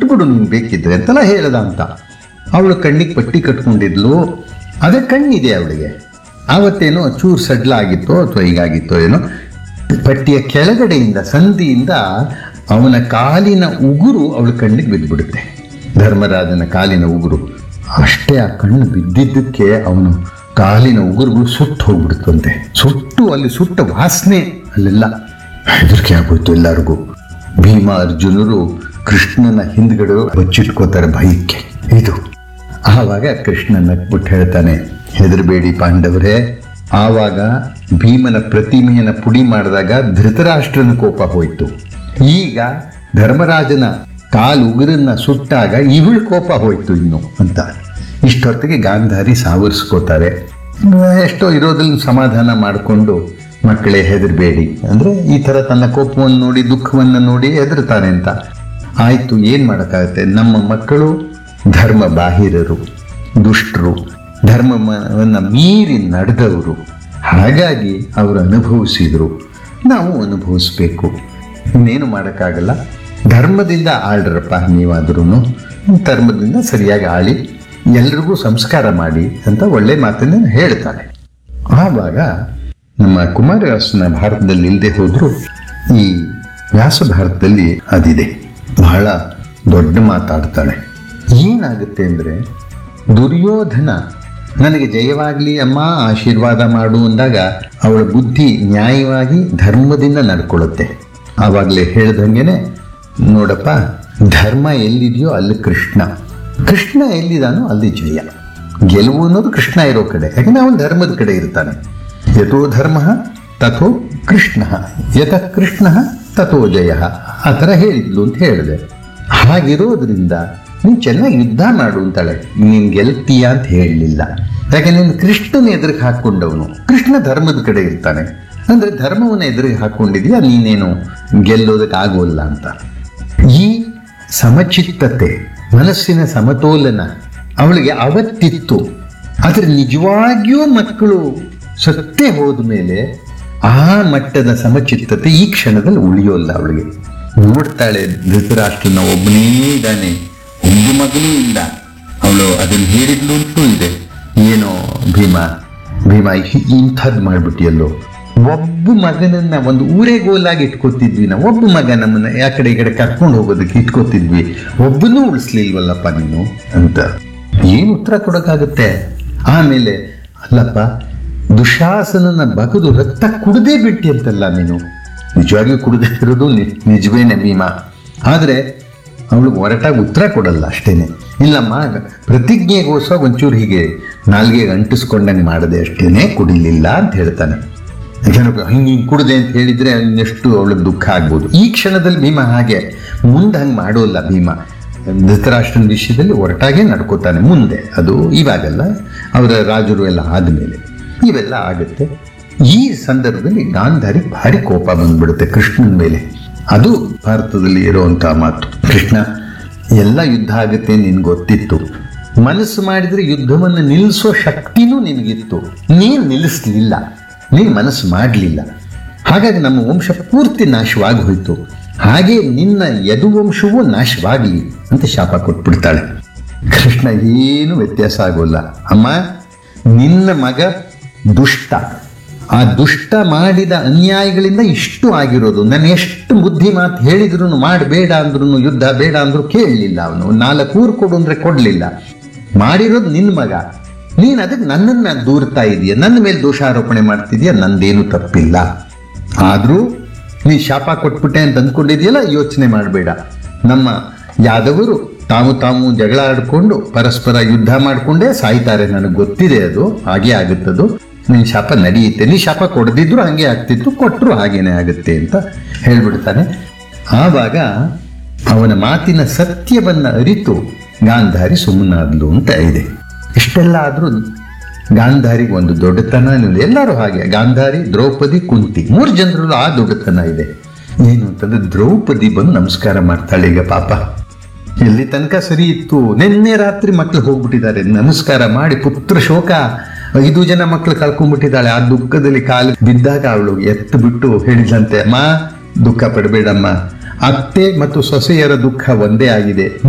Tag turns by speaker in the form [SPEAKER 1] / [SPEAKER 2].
[SPEAKER 1] ಸುಟ್ಟುಬಿಡು ನೀನು ಬೇಕಿದ್ರೆ ಅಂತೆಲ್ಲ ಹೇಳ್ದ ಅಂತ ಅವಳು ಕಣ್ಣಿಗೆ ಪಟ್ಟಿ ಕಟ್ಕೊಂಡಿದ್ಲು ಅದೇ ಕಣ್ಣಿದೆ ಅವಳಿಗೆ ಆವತ್ತೇನೋ ಚೂರು ಸಡ್ಲಾಗಿತ್ತೋ ಅಥವಾ ಹೀಗಾಗಿತ್ತೋ ಏನೋ ಪಟ್ಟಿಯ ಕೆಳಗಡೆಯಿಂದ ಸಂಧಿಯಿಂದ ಅವನ ಕಾಲಿನ ಉಗುರು ಅವಳ ಕಣ್ಣಿಗೆ ಬಿದ್ದುಬಿಡುತ್ತೆ ಧರ್ಮರಾಜನ ಕಾಲಿನ ಉಗುರು ಅಷ್ಟೇ ಆ ಕಣ್ಣು ಬಿದ್ದಿದ್ದಕ್ಕೆ ಅವನು ಕಾಲಿನ ಉಗುರುಗಳು ಸುಟ್ಟು ಹೋಗ್ಬಿಡ್ತಂತೆ ಸುಟ್ಟು ಅಲ್ಲಿ ಸುಟ್ಟ ವಾಸನೆ ಅಲ್ಲೆಲ್ಲ ಹೆದರಿಕೆ ಆಗೋಯ್ತು ಎಲ್ಲರಿಗೂ ಭೀಮ ಅರ್ಜುನರು ಕೃಷ್ಣನ ಹಿಂದ್ಗಡೆ ಬಚ್ಚಿಟ್ಕೋತಾರೆ ಭಯಕ್ಕೆ ಇದು ಆವಾಗ ಕೃಷ್ಣ ನಕ್ಬಿಟ್ಟು ಹೇಳ್ತಾನೆ ಹೆದರಬೇಡಿ ಪಾಂಡವರೇ ಆವಾಗ ಭೀಮನ ಪ್ರತಿಮೆಯನ್ನ ಪುಡಿ ಮಾಡಿದಾಗ ಧೃತರಾಷ್ಟ್ರನ ಕೋಪ ಹೋಯ್ತು ಈಗ ಧರ್ಮರಾಜನ ಕಾಲು ಉಗುರನ್ನ ಸುಟ್ಟಾಗ ಇವಳ ಕೋಪ ಹೋಯ್ತು ಇನ್ನು ಅಂತ ಇಷ್ಟೊತ್ತಿಗೆ ಗಾಂಧಾರಿ ಸಾವರಿಸ್ಕೋತಾರೆ ಎಷ್ಟೋ ಇರೋದ್ರಲ್ಲಿ ಸಮಾಧಾನ ಮಾಡಿಕೊಂಡು ಮಕ್ಕಳೇ ಹೆದರಬೇಡಿ ಅಂದ್ರೆ ಈ ತರ ತನ್ನ ಕೋಪವನ್ನು ನೋಡಿ ದುಃಖವನ್ನು ನೋಡಿ ಹೆದರ್ತಾನೆ ಅಂತ ಆಯ್ತು ಏನ್ ಮಾಡೋಕ್ಕಾಗತ್ತೆ ನಮ್ಮ ಮಕ್ಕಳು ಧರ್ಮ ಬಾಹಿರರು ದುಷ್ಟರು ಧರ್ಮವನ್ನ ಮೀರಿ ನಡೆದವರು ಹಾಗಾಗಿ ಅವರು ಅನುಭವಿಸಿದ್ರು ನಾವು ಅನುಭವಿಸ್ಬೇಕು ಇನ್ನೇನು ಮಾಡೋಕ್ಕಾಗಲ್ಲ ಧರ್ಮದಿಂದ ಆಳ್ರಪ್ಪ ನೀವಾದ್ರೂ ಧರ್ಮದಿಂದ ಸರಿಯಾಗಿ ಆಳಿ ಎಲ್ರಿಗೂ ಸಂಸ್ಕಾರ ಮಾಡಿ ಅಂತ ಒಳ್ಳೆ ಮಾತನ್ನ ಹೇಳ್ತಾನೆ ಆವಾಗ ನಮ್ಮ ಕುಮಾರವ್ಯಾಸನ ಭಾರತದಲ್ಲಿ ಇಲ್ಲದೆ ಹೋದ್ರು ಈ ವ್ಯಾಸ ಭಾರತದಲ್ಲಿ ಅದಿದೆ ಬಹಳ ದೊಡ್ಡ ಮಾತಾಡ್ತಾಳೆ ಏನಾಗುತ್ತೆ ಅಂದ್ರೆ ದುರ್ಯೋಧನ ನನಗೆ ಜಯವಾಗ್ಲಿ ಅಮ್ಮ ಆಶೀರ್ವಾದ ಮಾಡು ಅಂದಾಗ ಅವಳ ಬುದ್ಧಿ ನ್ಯಾಯವಾಗಿ ಧರ್ಮದಿಂದ ನಡ್ಕೊಳ್ಳುತ್ತೆ ಆವಾಗಲೇ ಹೇಳ್ದಂಗೆನೆ ನೋಡಪ್ಪ ಧರ್ಮ ಎಲ್ಲಿದೆಯೋ ಅಲ್ಲಿ ಕೃಷ್ಣ ಕೃಷ್ಣ ಎಲ್ಲಿದಾನೋ ಅಲ್ಲಿ ಜಯ ಗೆಲುವು ಅನ್ನೋದು ಕೃಷ್ಣ ಇರೋ ಕಡೆ ಯಾಕಂದ್ರೆ ಅವನು ಧರ್ಮದ ಕಡೆ ಇರ್ತಾನೆ ಯಥೋ ಧರ್ಮ ತಥೋ ಕೃಷ್ಣ ಯತಃ ಕೃಷ್ಣ ತಥೋ ಜಯ ಆ ಥರ ಹೇಳಿದ್ಲು ಅಂತ ಹೇಳಿದೆ ಹಾಗಿರೋದ್ರಿಂದ ನೀನು ಚೆನ್ನಾಗಿ ಯುದ್ಧ ಮಾಡು ಅಂತಾಳೆ ನೀನು ಗೆಲ್ತೀಯ ಅಂತ ಹೇಳಲಿಲ್ಲ ಯಾಕೆ ನೀನು ಕೃಷ್ಣನ ಎದುರಿಗೆ ಹಾಕ್ಕೊಂಡವನು ಕೃಷ್ಣ ಧರ್ಮದ ಕಡೆ ಇರ್ತಾನೆ ಅಂದ್ರೆ ಧರ್ಮವನ್ನ ಎದುರಿಗೆ ಹಾಕ್ಕೊಂಡಿದ್ಯಾ ನೀನೇನು ಗೆಲ್ಲೋದಕ್ಕೆ ಆಗೋಲ್ಲ ಅಂತ ಈ ಸಮಚಿತ್ತತೆ ಮನಸ್ಸಿನ ಸಮತೋಲನ ಅವಳಿಗೆ ಅವತ್ತಿತ್ತು ಆದ್ರೆ ನಿಜವಾಗಿಯೂ ಮಕ್ಕಳು ಸತ್ತೇ ಹೋದ ಮೇಲೆ ಆ ಮಟ್ಟದ ಸಮಚಿತ್ತತೆ ಈ ಕ್ಷಣದಲ್ಲಿ ಉಳಿಯೋಲ್ಲ ಅವಳಿಗೆ ನೋಡ್ತಾಳೆ ಧೃತರಾಷ್ಟ್ರನ ಒಬ್ಬನೇ ಇದ್ದಾನೆ ಒಬ್ಬ ಮಗನೂ ಇಲ್ಲ ಅವಳು ಅದನ್ನು ಹೇಳಿದ್ಲು ಅಂತೂ ಇದೆ ಏನೋ ಭೀಮ ಭೀಮ ಇಂಥದ್ದು ಮಾಡ್ಬಿಟ್ಟಿಯಲ್ಲೋ ಒಬ್ಬ ಮಗನನ್ನ ಒಂದು ಊರೇ ಗೋಲಾಗಿ ಇಟ್ಕೋತಿದ್ವಿ ನಾವು ಒಬ್ಬ ಮಗ ನಮ್ಮನ್ನ ಆ ಕಡೆ ಈ ಕಡೆ ಕರ್ಕೊಂಡು ಹೋಗೋದಕ್ಕೆ ಇಟ್ಕೋತಿದ್ವಿ ಒಬ್ಬನೂ ಉಳಿಸ್ಲಿಲ್ವಲ್ಲಪ್ಪ ನೀನು ಅಂತ ಏನು ಉತ್ತರ ಕೊಡೋಕ್ಕಾಗುತ್ತೆ ಆಮೇಲೆ ಅಲ್ಲಪ್ಪ ದುಶಾಸನನ ಬಗದು ರಕ್ತ ಕುಡ್ದೇ ಬಿಟ್ಟಿ ಅಂತಲ್ಲ ನೀನು ನಿಜವಾಗಿಯೂ ಕುಡ್ದೇ ಇರೋದು ನಿ- ನಿಜವೇನೆ ಭೀಮ ಆದ್ರೆ ಅವಳು ಹೊರಟಾಗಿ ಉತ್ತರ ಕೊಡಲ್ಲ ಅಷ್ಟೇನೆ ಇಲ್ಲಮ್ಮ ಪ್ರತಿಜ್ಞೆಗೋಸ್ಕರ ಒಂಚೂರು ಹೀಗೆ ನಾಲ್ಗೆಗೆ ಅಂಟಿಸ್ಕೊಂಡಂಗೆ ಮಾಡದೆ ಅಷ್ಟೇನೆ ಕುಡಿಲಿಲ್ಲ ಅಂತ ಹೇಳ್ತಾನೆ ಯಾಕಂದ್ರೆ ಹಿಂಗೆ ಹಿಂಗೆ ಕುಡ್ದೆ ಅಂತ ಹೇಳಿದ್ರೆ ಇನ್ನೆಷ್ಟು ಅವಳಿಗೆ ದುಃಖ ಆಗ್ಬೋದು ಈ ಕ್ಷಣದಲ್ಲಿ ಭೀಮ ಹಾಗೆ ಮುಂದೆ ಹಂಗೆ ಮಾಡೋಲ್ಲ ಭೀಮ ಧೃತರಾಷ್ಟ್ರನ ವಿಷಯದಲ್ಲಿ ಹೊರಟಾಗೆ ನಡ್ಕೋತಾನೆ ಮುಂದೆ ಅದು ಇವಾಗಲ್ಲ ಅವರ ರಾಜರು ಎಲ್ಲ ಆದಮೇಲೆ ಇವೆಲ್ಲ ಆಗುತ್ತೆ ಈ ಸಂದರ್ಭದಲ್ಲಿ ಗಾಂಧಾರಿ ಭಾರಿ ಕೋಪ ಬಂದ್ಬಿಡುತ್ತೆ ಕೃಷ್ಣನ ಮೇಲೆ ಅದು ಭಾರತದಲ್ಲಿ ಇರುವಂತಹ ಮಾತು ಕೃಷ್ಣ ಎಲ್ಲ ಯುದ್ಧ ಆಗುತ್ತೆ ನಿನ್ಗೆ ಗೊತ್ತಿತ್ತು ಮನಸ್ಸು ಮಾಡಿದ್ರೆ ಯುದ್ಧವನ್ನು ನಿಲ್ಲಿಸೋ ಶಕ್ತಿನೂ ನಿನಗಿತ್ತು ನೀನು ನಿಲ್ಲಿಸ್ಲಿಲ್ಲ ನೀನು ಮನಸ್ಸು ಮಾಡಲಿಲ್ಲ ಹಾಗಾಗಿ ನಮ್ಮ ವಂಶ ಪೂರ್ತಿ ನಾಶವಾಗಿ ಹೋಯಿತು ಹಾಗೆ ನಿನ್ನ ಯದುವಂಶವೂ ನಾಶವಾಗಲಿ ಅಂತ ಶಾಪ ಕೊಟ್ಬಿಡ್ತಾಳೆ ಕೃಷ್ಣ ಏನು ವ್ಯತ್ಯಾಸ ಆಗೋಲ್ಲ ಅಮ್ಮ ನಿನ್ನ ಮಗ ದುಷ್ಟ ಆ ದುಷ್ಟ ಮಾಡಿದ ಅನ್ಯಾಯಗಳಿಂದ ಇಷ್ಟು ಆಗಿರೋದು ನಾನು ಎಷ್ಟು ಬುದ್ಧಿ ಮಾತು ಹೇಳಿದ್ರು ಮಾಡಬೇಡ ಅಂದ್ರೂ ಯುದ್ಧ ಬೇಡ ಅಂದ್ರು ಕೇಳಲಿಲ್ಲ ಅವನು ನಾಲ್ಕು ಊರು ಕೊಡು ಅಂದ್ರೆ ಕೊಡಲಿಲ್ಲ ಮಾಡಿರೋದು ನಿನ್ನ ಮಗ ನೀನು ಅದಕ್ಕೆ ನನ್ನನ್ನ ದೂರ್ತಾ ಇದೀಯ ನನ್ನ ಮೇಲೆ ದೋಷಾರೋಪಣೆ ಮಾಡ್ತಿದೀಯ ನಂದೇನು ತಪ್ಪಿಲ್ಲ ಆದರೂ ನೀ ಶಾಪ ಕೊಟ್ಬಿಟ್ಟೆ ಅಂತ ಅಂದ್ಕೊಂಡಿದ್ಯಲ್ಲ ಯೋಚನೆ ಮಾಡಬೇಡ ನಮ್ಮ ಯಾದವರು ತಾವು ತಾವು ಜಗಳ ಆಡ್ಕೊಂಡು ಪರಸ್ಪರ ಯುದ್ಧ ಮಾಡಿಕೊಂಡೇ ಸಾಯ್ತಾರೆ ನನಗೆ ಗೊತ್ತಿದೆ ಅದು ಹಾಗೆ ಆಗುತ್ತದು ನಿನ್ನ ಶಾಪ ನಡೆಯುತ್ತೆ ನೀ ಶಾಪ ಕೊಡದಿದ್ರು ಹಾಗೆ ಆಗ್ತಿತ್ತು ಕೊಟ್ಟರು ಹಾಗೇನೆ ಆಗುತ್ತೆ ಅಂತ ಹೇಳ್ಬಿಡ್ತಾನೆ ಆವಾಗ ಅವನ ಮಾತಿನ ಸತ್ಯವನ್ನ ಅರಿತು ಗಾಂಧಾರಿ ಸುಮ್ಮನಾದ್ಲು ಅಂತ ಇದೆ ಇಷ್ಟೆಲ್ಲ ಆದರೂ ಗಾಂಧಾರಿಗೆ ಒಂದು ದೊಡ್ಡತನ ಅನ್ನೋದು ಎಲ್ಲರೂ ಹಾಗೆ ಗಾಂಧಾರಿ ದ್ರೌಪದಿ ಕುಂತಿ ಮೂರು ಜನರಲ್ಲೂ ಆ ದೊಡ್ಡತನ ಇದೆ ಏನು ಅಂತಂದ್ರೆ ದ್ರೌಪದಿ ಬಂದು ನಮಸ್ಕಾರ ಮಾಡ್ತಾಳೆ ಈಗ ಪಾಪ ಎಲ್ಲಿ ತನಕ ಸರಿ ಇತ್ತು ನಿನ್ನೆ ರಾತ್ರಿ ಮಕ್ಕಳು ಹೋಗ್ಬಿಟ್ಟಿದ್ದಾರೆ ನಮಸ್ಕಾರ ಮಾಡಿ ಪುತ್ರ ಶೋಕ ಐದು ಜನ ಮಕ್ಕಳು ಕಳ್ಕೊಂಡ್ಬಿಟ್ಟಿದ್ದಾಳೆ ಆ ದುಃಖದಲ್ಲಿ ಕಾಲು ಬಿದ್ದಾಗ ಅವಳು ಎತ್ತು ಬಿಟ್ಟು ಹೇಳಿದಂತೆ ಅಮ್ಮ ದುಃಖ ಪಡಬೇಡಮ್ಮ ಅತ್ತೆ ಮತ್ತು ಸೊಸೆಯರ ದುಃಖ ಒಂದೇ ಆಗಿದೆ